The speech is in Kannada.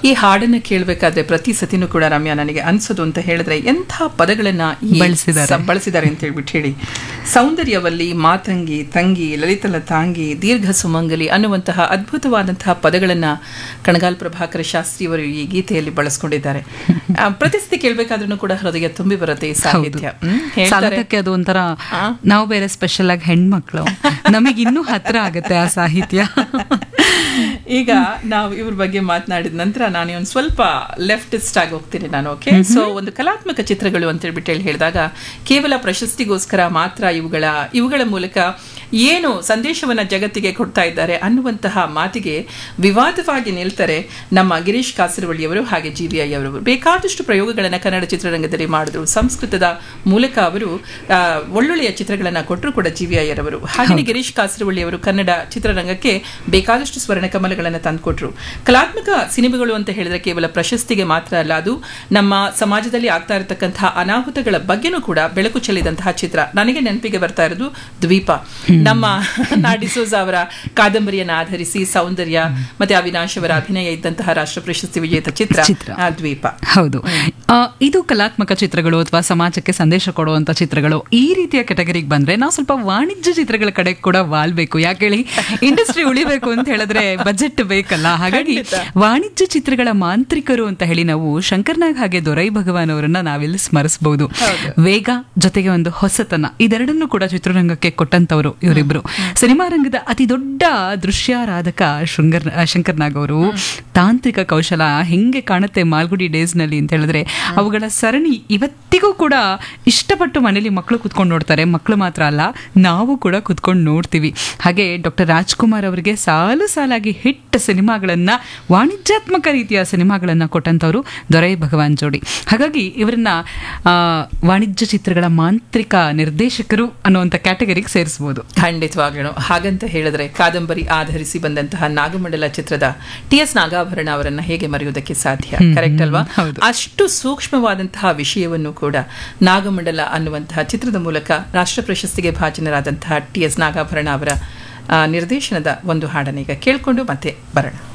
ಈ ಹಾಡನ್ನ ಕೇಳಬೇಕಾದ್ರೆ ಪ್ರತಿ ಸತಿನೂ ಕೂಡ ರಮ್ಯಾ ನನಗೆ ಅನ್ಸೋದು ಅಂತ ಹೇಳಿದ್ರೆ ಎಂಥ ಪದಗಳನ್ನ ಈ ಬಳಸಿದ್ದಾರೆ. ಸ- ಬಳಸಿದ್ದಾರೆ ಅಂತ ಹೇಳ್ಬಿಟ್ಟು ಹೇಳಿ ಸೌಂದರ್ಯವಲ್ಲಿ ಮಾತಂಗಿ ತಂಗಿ ಲಲಿತಲ ತಾಂಗಿ ದೀರ್ಘ ಸುಮಂಗಲಿ ಅನ್ನುವಂತಹ ಅದ್ಭುತವಾದಂತಹ ಪದಗಳನ್ನ ಕಣಗಾಲ್ ಪ್ರಭಾಕರ ಶಾಸ್ತ್ರಿಯವರು ಈ ಗೀತೆಯಲ್ಲಿ ಬಳಸ್ಕೊಂಡಿದ್ದಾರೆ ಆ, ಪ್ರತಿ ಸತಿ ಕೇಳಬೇಕಾದ್ರೂ ಕೂಡ ಹೃದಯ ತುಂಬಿ ಬರುತ್ತೆ ಈ ಸಾಹಿತ್ಯ ಹ್ಮ್, ಹೇಳ್ತಾರೆ ಸಾಲದಕ್ಕೆ ಅದು ಒಂಥರ ನಾವು ಬೇರೆ ಸ್ಪೆಷಲ್ ಆಗಿ ಹೆಣ್ಮಕ್ಳು ನಮಗೆ ಇನ್ನೂ ಹತ್ರ ಆಗತ್ತೆ ಆ ಸಾಹಿತ್ಯ ಈಗ ನಾವು ಇವ್ರ ಬಗ್ಗೆ ಮಾತನಾಡಿದ ನಂತರ ನಾನು ಒಂದು ಸ್ವಲ್ಪ ಲೆಫ್ಟಿಸ್ಟ್ ಆಗಿ ಹೋಗ್ತೀನಿ ನಾನು ಓಕೆ ಸೊ ಒಂದು ಕಲಾತ್ಮಕ ಚಿತ್ರಗಳು ಅಂತ ಹೇಳ್ಬಿಟ್ಟು ಹೇಳಿ ಹೇಳಿದಾಗ ಕೇವಲ ಪ್ರಶಸ್ತಿಗೋಸ್ಕರ ಮಾತ್ರ ಇವುಗಳ ಇವುಗಳ ಮೂಲಕ ಏನು ಸಂದೇಶವನ್ನ ಜಗತ್ತಿಗೆ ಕೊಡ್ತಾ ಇದ್ದಾರೆ ಅನ್ನುವಂತಹ ಮಾತಿಗೆ ವಿವಾದವಾಗಿ ನಿಲ್ತಾರೆ ನಮ್ಮ ಗಿರೀಶ್ ಕಾಸರವಳ್ಳಿಯವರು ಹಾಗೆ ಜಿ ವಿ ಐ ಅವರು ಬೇಕಾದಷ್ಟು ಪ್ರಯೋಗಗಳನ್ನ ಕನ್ನಡ ಚಿತ್ರರಂಗದಲ್ಲಿ ಮಾಡಿದ್ರು ಸಂಸ್ಕೃತದ ಮೂಲಕ ಅವರು ಆ, ಒಳ್ಳೊಳ್ಳೆಯ ಚಿತ್ರಗಳನ್ನ ಕೊಟ್ಟರು ಕೂಡ ಜಿ ವಿ ಐ ಅವರು ಹಾಗೆ ಗಿರೀಶ್ ಕಾಸರವಳ್ಳಿ ಅವರು ಕನ್ನಡ ಚಿತ್ರರಂಗಕ್ಕೆ ಬೇಕಾದಷ್ಟು ಸ್ವರ್ಣ ಕಮಲಗಳನ್ನು ತಂದುಕೊಟ್ರು ಕಲಾತ್ಮಕ ಸಿನಿಮಾಗಳು ಅಂತ ಹೇಳಿದ್ರೆ ಕೇವಲ ಪ್ರಶಸ್ತಿಗೆ ಮಾತ್ರ ಅಲ್ಲ ಅದು ನಮ್ಮ ಸಮಾಜದಲ್ಲಿ ಆಗ್ತಾ ಇರತಕ್ಕಂತಹ ಅನಾಹುತಗಳ ಬಗ್ಗೆನೂ ಕೂಡ ಬೆಳಕು ಚೆಲ್ಲಿದಂತಹ ಚಿತ್ರ ನನಗೆ ನೆನಪಿಗೆ ಬರ್ತಾ ಇರೋದು ದ್ವೀಪ ನಮ್ಮ ನಾಡಿಸೋಜ ಅವರ ಕಾದಂಬರಿಯನ್ನ ಆಧರಿಸಿ ಸೌಂದರ್ಯ ಮತ್ತೆ ಅವಿನಾಶ್ ಅವರ ಅಭಿನಯ ಇದ್ದಂತಹ ರಾಷ್ಟ್ರ ಪ್ರಶಸ್ತಿ ವಿಜೇತ ಚಿತ್ರ ಚಿತ್ರ. ಆ, ದ್ವೀಪ ಹೌದು ಆ, ಇದು ಕಲಾತ್ಮಕ ಚಿತ್ರಗಳು ಅಥವಾ ಸಮಾಜಕ್ಕೆ ಸಂದೇಶ ಕೊಡುವಂತ ಚಿತ್ರಗಳು ಈ ರೀತಿಯ ಕೆಟಗರಿಗೆ ಬಂದ್ರೆ ನಾವು ಸ್ವಲ್ಪ ವಾಣಿಜ್ಯ ಚಿತ್ರಗಳ ಕಡೆ ಕೂಡ ವಾಲ್ಬೇಕು ಯಾಕೆ ಹೇಳಿ ಇಂಡಸ್ಟ್ರಿ ಉಳಿಬೇಕು ಅಂತ ಹೇಳಿದ್ರೆ ಬಜೆಟ್ ಬೇಕಲ್ಲ ಹಾಗಾಗಿ ವಾಣಿಜ್ಯ ಚಿತ್ರಗಳ ಮಾಂತ್ರಿಕರು ಅಂತ ಹೇಳಿ ನಾವು ಶಂಕರ್ನಾಗ್ ಹಾಗೆ ದೊರೈ ಭಗವಾನ್ ಅವರನ್ನ ನಾವಿಲ್ಲಿ ಸ್ಮರಿಸಬಹುದು ವೇಗ ಜೊತೆಗೆ ಒಂದು ಹೊಸತನ ಇದೆರಡನ್ನೂ ಕೂಡ ಚಿತ್ರರಂಗಕ್ಕೆ ಕೊಟ್ಟಂತವರು ಇವರಿಬ್ರು ಸಿನಿಮಾ ರಂಗದ ಅತಿ ದೊಡ್ಡ ದೃಶ್ಯಾರಾಧಕ ಶೃಂಗರ್ ಶಂಕರ್ನಾಗ್ ಅವರು ತಾಂತ್ರಿಕ ಕೌಶಲ ಹೆಂಗೆ ಕಾಣುತ್ತೆ ಮಾಲ್ಗುಡಿ ಡೇಸ್ ನಲ್ಲಿ ಅಂತ ಹೇಳಿದ್ರೆ ಅವುಗಳ ಸರಣಿ ಇವತ್ತಿಗೂ ಕೂಡ ಇಷ್ಟಪಟ್ಟು ಮನೇಲಿ ಮಕ್ಕಳು ಕುತ್ಕೊಂಡು ನೋಡ್ತಾರೆ ಮಕ್ಕಳು ಮಾತ್ರ ಅಲ್ಲ ನಾವು ಕೂಡ ಕುತ್ಕೊಂಡು ನೋಡ್ತೀವಿ ಹಾಗೆ ಡಾಕ್ಟರ್ ರಾಜ್ಕುಮಾರ್ ಅವರಿಗೆ ಸಾಲು ಸಾಲಾಗಿ ಹಿಟ್ ಸಿನಿಮಾಗಳನ್ನ ವಾಣಿಜ್ಯಾತ್ಮಕ ರೀತಿಯ ಸಿನಿಮಾಗಳನ್ನ ಕೊಟ್ಟಂತವರು ದೊರೈ ಭಗವಾನ್ ಜೋಡಿ ಹಾಗಾಗಿ ಇವರನ್ನ ಆ, ವಾಣಿಜ್ಯ ಚಿತ್ರಗಳ ಮಾಂತ್ರಿಕ ನಿರ್ದೇಶಕರು ಅನ್ನುವಂಥ ಕ್ಯಾಟಗರಿಗೆ ಸೇರಿಸಬಹುದು ಖಂಡಿತವಾಗ್ಲೂ ಹಾಗಂತ ಹೇಳಿದ್ರೆ ಕಾದಂಬರಿ ಆಧರಿಸಿ ಬಂದಂತಹ ನಾಗಮಂಡಲ ಚಿತ್ರದ ಟಿ ಎಸ್ ನಾಗಾಭರಣ ಅವರನ್ನ ಹೇಗೆ ಮರೆಯುವುದಕ್ಕೆ ಸಾಧ್ಯ ಕರೆಕ್ಟ್ ಅಲ್ವಾ ಹೌದು. ಅಷ್ಟು ಸೂಕ್ಷ್ಮವಾದಂತಹ ವಿಷಯವನ್ನು ಕೂಡ ನಾಗಮಂಡಲ ಅನ್ನುವಂತಹ ಚಿತ್ರದ ಮೂಲಕ ರಾಷ್ಟ್ರ ಪ್ರಶಸ್ತಿಗೆ ಭಾಜನರಾದಂತಹ ಟಿ ಎಸ್ ನಾಗಾಭರಣ ಅವರ ಆ, ನಿರ್ದೇಶನದ ಒಂದು ಹಾಡನ್ನ ಈಗ ಕೇಳ್ಕೊಂಡು ಮತ್ತೆ ಬರೋಣ